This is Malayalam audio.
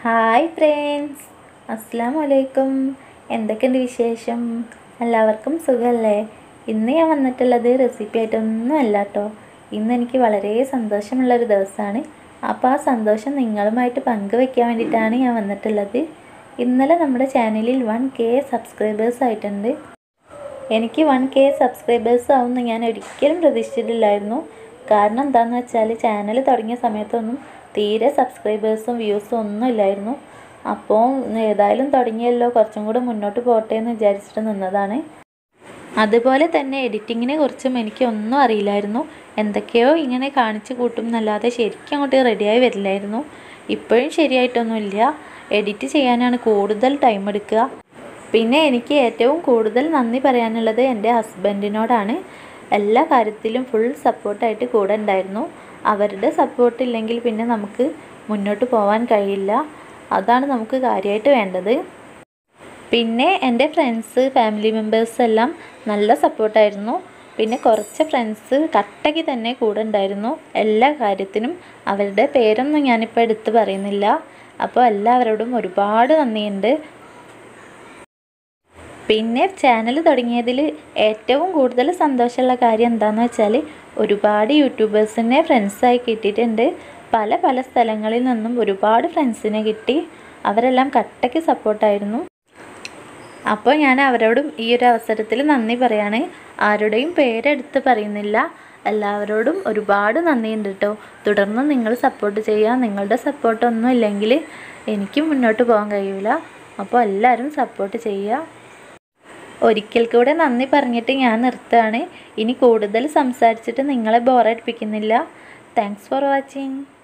ഹായ് ഫ്രണ്ട്സ് അസ്സാം വലൈക്കും എന്തൊക്കെയുണ്ട് വിശേഷം എല്ലാവർക്കും സുഖമല്ലേ ഇന്ന് ഞാൻ വന്നിട്ടുള്ളത് റെസിപ്പി ആയിട്ടൊന്നും അല്ല കേട്ടോ ഇന്ന് എനിക്ക് വളരെ സന്തോഷമുള്ളൊരു ദിവസമാണ് അപ്പോൾ ആ സന്തോഷം നിങ്ങളുമായിട്ട് പങ്കുവെക്കാൻ വേണ്ടിയിട്ടാണ് ഞാൻ വന്നിട്ടുള്ളത് ഇന്നലെ നമ്മുടെ ചാനലിൽ വൺ കെ സബ്സ്ക്രൈബേഴ്സ് ആയിട്ടുണ്ട് എനിക്ക് വൺ കെ സബ്സ്ക്രൈബേഴ്സ് ആവുമെന്ന് ഞാൻ ഒരിക്കലും പ്രതീക്ഷിച്ചിട്ടില്ലായിരുന്നു കാരണം എന്താണെന്ന് വെച്ചാൽ ചാനൽ തുടങ്ങിയ സമയത്തൊന്നും തീരെ സബ്സ്ക്രൈബേഴ്സും വ്യൂസും ഒന്നും ഇല്ലായിരുന്നു അപ്പോൾ ഏതായാലും തുടങ്ങിയല്ലോ കുറച്ചും കൂടെ മുന്നോട്ട് പോട്ടെ എന്ന് വിചാരിച്ചിട്ട് നിന്നതാണ് അതുപോലെ തന്നെ എഡിറ്റിങ്ങിനെ കുറിച്ചും എനിക്ക് ഒന്നും അറിയില്ലായിരുന്നു എന്തൊക്കെയോ ഇങ്ങനെ കാണിച്ചു കൂട്ടും എന്നല്ലാതെ ശരിക്കും അങ്ങോട്ട് റെഡിയായി വരില്ലായിരുന്നു ഇപ്പോഴും ശരിയായിട്ടൊന്നുമില്ല എഡിറ്റ് ചെയ്യാനാണ് കൂടുതൽ ടൈം എടുക്കുക പിന്നെ എനിക്ക് ഏറ്റവും കൂടുതൽ നന്ദി പറയാനുള്ളത് എൻ്റെ ഹസ്ബൻഡിനോടാണ് എല്ലാ കാര്യത്തിലും ഫുൾ സപ്പോർട്ടായിട്ട് കൂടെ ഉണ്ടായിരുന്നു അവരുടെ സപ്പോർട്ട് ഇല്ലെങ്കിൽ പിന്നെ നമുക്ക് മുന്നോട്ട് പോകാൻ കഴിയില്ല അതാണ് നമുക്ക് കാര്യമായിട്ട് വേണ്ടത് പിന്നെ എൻ്റെ ഫ്രണ്ട്സ് ഫാമിലി മെമ്പേഴ്സ് എല്ലാം നല്ല സപ്പോർട്ടായിരുന്നു പിന്നെ കുറച്ച് ഫ്രണ്ട്സ് കട്ടയ്ക്ക് തന്നെ കൂടെ ഉണ്ടായിരുന്നു എല്ലാ കാര്യത്തിനും അവരുടെ പേരൊന്നും ഞാനിപ്പോൾ എടുത്ത് പറയുന്നില്ല അപ്പോൾ എല്ലാവരോടും ഒരുപാട് നന്ദിയുണ്ട് പിന്നെ ചാനൽ തുടങ്ങിയതിൽ ഏറ്റവും കൂടുതൽ സന്തോഷമുള്ള കാര്യം എന്താണെന്ന് വെച്ചാൽ ഒരുപാട് യൂട്യൂബേഴ്സിനെ ഫ്രണ്ട്സായി കിട്ടിയിട്ടുണ്ട് പല പല സ്ഥലങ്ങളിൽ നിന്നും ഒരുപാട് ഫ്രണ്ട്സിനെ കിട്ടി അവരെല്ലാം കട്ടയ്ക്ക് സപ്പോർട്ടായിരുന്നു അപ്പോൾ ഞാൻ അവരോടും ഈ ഒരു അവസരത്തിൽ നന്ദി പറയാണ് ആരുടെയും പേരെടുത്ത് പറയുന്നില്ല എല്ലാവരോടും ഒരുപാട് നന്ദിയുണ്ട് കേട്ടോ തുടർന്ന് നിങ്ങൾ സപ്പോർട്ട് ചെയ്യുക നിങ്ങളുടെ സപ്പോർട്ടൊന്നും ഇല്ലെങ്കിൽ എനിക്ക് മുന്നോട്ട് പോകാൻ കഴിയില്ല അപ്പോൾ എല്ലാവരും സപ്പോർട്ട് ചെയ്യുക ഒരിക്കൽ കൂടെ നന്ദി പറഞ്ഞിട്ട് ഞാൻ നിർത്തുകയാണ് ഇനി കൂടുതൽ സംസാരിച്ചിട്ട് നിങ്ങളെ ബോറടിപ്പിക്കുന്നില്ല താങ്ക്സ് ഫോർ വാച്ചിങ്